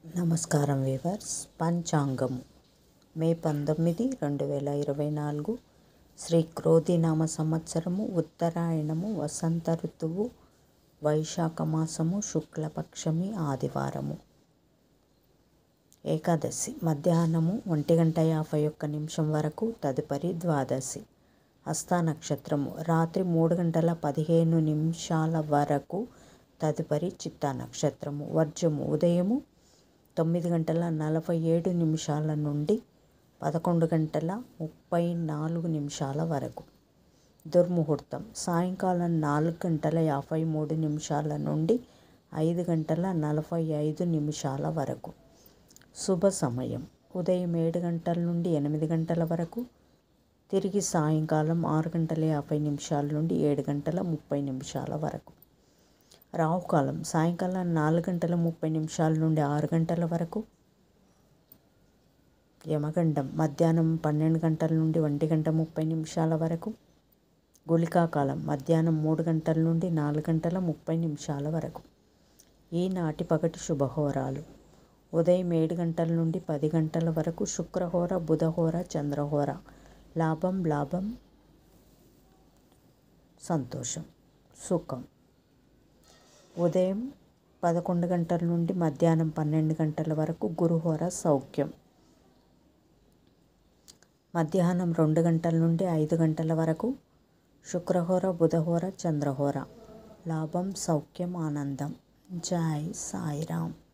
నమస్కారం వీవర్స్ పంచాంగము మే పంతొమ్మిది రెండు వేల ఇరవై నాలుగు శ్రీ క్రోధినామ సంవత్సరము ఉత్తరాయణము వసంత ఋతువు వైశాఖ మాసము శుక్లపక్షమి ఆదివారము ఏకాదశి మధ్యాహ్నము ఒంటి గంట యాభై ఒక్క నిమిషం వరకు తదుపరి ద్వాదశి హస్త నక్షత్రము రాత్రి మూడు గంటల పదిహేను నిమిషాల వరకు తదుపరి చిత్తా నక్షత్రము వర్జము ఉదయము తొమ్మిది గంటల నలభై ఏడు నిమిషాల నుండి పదకొండు గంటల ముప్పై నాలుగు నిమిషాల వరకు దుర్ముహూర్తం సాయంకాలం నాలుగు గంటల యాభై మూడు నిమిషాల నుండి ఐదు గంటల నలభై ఐదు నిమిషాల వరకు శుభ సమయం ఉదయం ఏడు గంటల నుండి ఎనిమిది గంటల వరకు తిరిగి సాయంకాలం ఆరు గంటల యాభై నిమిషాల నుండి ఏడు గంటల ముప్పై నిమిషాల వరకు రాహుకాలం సాయంకాలం నాలుగు గంటల ముప్పై నిమిషాల నుండి ఆరు గంటల వరకు యమగండం మధ్యాహ్నం పన్నెండు గంటల నుండి ఒంటి గంట ముప్పై నిమిషాల వరకు గుళికాకాలం మధ్యాహ్నం మూడు గంటల నుండి నాలుగు గంటల ముప్పై నిమిషాల వరకు ఈనాటి పగటి శుభహోరాలు ఉదయం ఏడు గంటల నుండి పది గంటల వరకు శుక్రహోర బుధహోర చంద్రహోర లాభం లాభం సంతోషం సుఖం ఉదయం పదకొండు గంటల నుండి మధ్యాహ్నం పన్నెండు గంటల వరకు గురుహోర సౌఖ్యం మధ్యాహ్నం రెండు గంటల నుండి ఐదు గంటల వరకు శుక్రహోర బుధహోర చంద్రహోర లాభం సౌఖ్యం ఆనందం జై సాయిరామ్